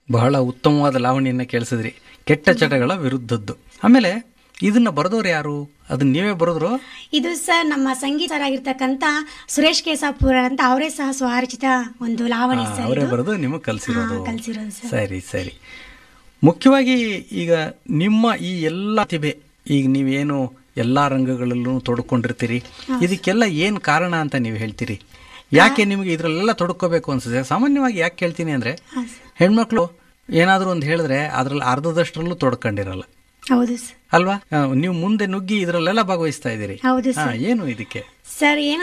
ಬಹಳ ಉತ್ತಮವಾದ ಲಾವಣಿಯನ್ನ ಕೇಳಿಸಿದ್ರಿ ಕೆಟ್ಟ ಚಟಗಳ ವಿರುದ್ಧದ್ದು ಆಮೇಲೆ ಇದನ್ನ ಬರೆದವ್ರು ಯಾರು ಅದನ್ನ ನೀವೇ ಬರೆದ್ರು ಇದು ಸರ್ ನಮ್ಮ ಸಂಗೀತರಾಗಿರ್ತಕ್ಕಂಥ ಸುರೇಶ್ ಕೇಸಾಪುರ ಅಂತ ಅವರೇ ಸಹ ಸ್ವರಚಿತ ಒಂದು ಲಾವಣಿ ಸರ್ ಅವರೇ ಇದು. ಬರೆದು ನಿಮಗೆ ಕಲಿಸಿರೋದು ಹಾ, ಕಲ್ಸಿರೋದು ಸರ್. ಸರಿ ಸರಿ ಮುಖ್ಯವಾಗಿ ಈಗ ನಿಮ್ಮ ಈ ಎಲ್ಲ ಪ್ರತಿಭೆ ಈಗ ನೀವೇನು ಎಲ್ಲಾ ರಂಗಗಳಲ್ಲೂ ತೊಡ್ಕೊಂಡಿರ್ತೀರಿ ಇದಕ್ಕೆಲ್ಲ ಏನ್ ಕಾರಣ ಅಂತ ನೀವು ಹೇಳ್ತೀರಿ ಯಾಕೆ ನಿಮಗೆ ಇದ್ರಲ್ಲೆಲ್ಲ ತೊಡ್ಕೋಬೇಕು ಅನ್ಸುತ್ತೆ ಸಾಮಾನ್ಯವಾಗಿ ಯಾಕೆ ಕೇಳ್ತೀನಿ ಅಂದ್ರೆ ಹಾ, ಸರ್. ಹೆಣ್ಮಕ್ಳು ಏನಾದರೂ ಒಂದು ಹೇಳಿದ್ರೆ ಅದ್ರಲ್ಲಿ ಅರ್ಧದಷ್ಟರಲ್ಲೂ ತೊಡ್ಕೊಂಡಿರಲ್ಲ ಹೌದು ಸರ್ ಅಲ್ವಾ ಆ, ನೀವು ಮುಂದೆ ನುಗ್ಗಿ ಇದ್ರಲ್ಲೆಲ್ಲ ಭಾಗವಹಿಸ್ತಾ ಇದ್ದೀರಿ ಹೌದು ಹಾ, ಸರ್ ಏನು ಇದಕ್ಕೆ ಸರ್ ಏನ